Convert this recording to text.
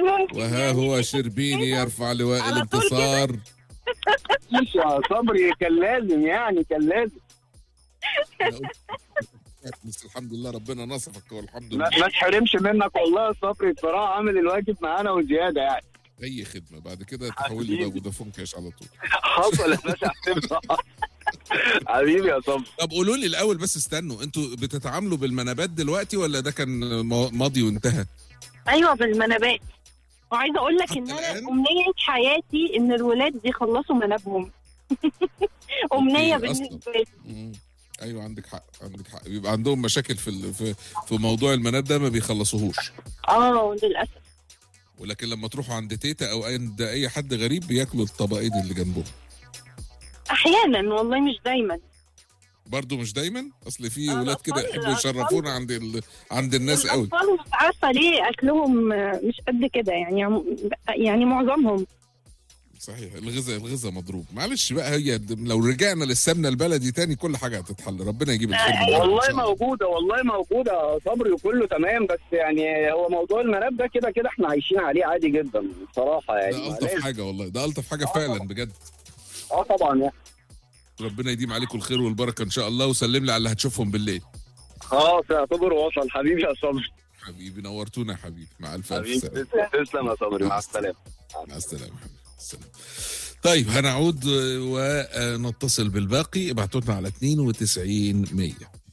ممكن وها يعني هو شربيني يرفع لواء على طول كده. الانتصار مش يا صبري كان لازم يعني كان لازم أنا قلت- بس الحمد لله ربنا نصفك والحمد ما, لله ما تحرمش منك والله يا صبري بصراحه عامل الواجب معانا وزياده يعني اي خدمه بعد كده تحول لي بقى فودافون كاش على طول حصل يا باشا حبيبي يا صبري طب قولوا لي الاول بس استنوا انتوا بتتعاملوا بالمنابات دلوقتي ولا ده كان مو- ماضي وانتهى ايوه بالمنابات وعايزه اقول لك حتى ان انا الآن؟ امنيه حياتي ان الولاد يخلصوا منابهم امنيه أوكي، أصلاً. بالنسبه لي مم. ايوه عندك حق عندك حق بيبقى عندهم مشاكل في ال- في في موضوع المناب ده ما بيخلصوهوش اه للاسف ولكن لما تروحوا عند تيتا او عند اي حد غريب بياكلوا الطبقين اللي جنبهم احيانا والله مش دايما برضه مش دايما اصل في آه، ولاد كده الأطفال- يحبوا يشرفونا عند ال... عند الناس قوي الاطفال مش عارفه ليه اكلهم آه، مش قد كده يعني عم- يعني معظمهم صحيح الغذاء الغذاء مضروب معلش بقى هي د- لو رجعنا للسمنه البلدي تاني كل حاجه هتتحل ربنا يجيب الخير من عنده إن والله شاء الله. موجوده والله موجوده يا صبري وكله تمام بس يعني هو موضوع المناب ده كده كده احنا عايشين عليه عادي جدا بصراحه يعني ده ما الطف لازم. حاجه والله ده الطف حاجه فعلا بجد اه طبعا يعني ربنا يديم عليكم الخير والبركه ان شاء الله وسلم لي على اللي هتشوفهم بالليل خلاص يعتبر وصل حبيبي يا صبري حبيبي نورتونا يا حبيبي مع الف الف حبيبي سلامه تسلم تسلم يا صبري مع السلامه مع السلامه حبيبي السلام طيب هنعود آه، ونتصل بالباقي ابعتوا لنا على 92 100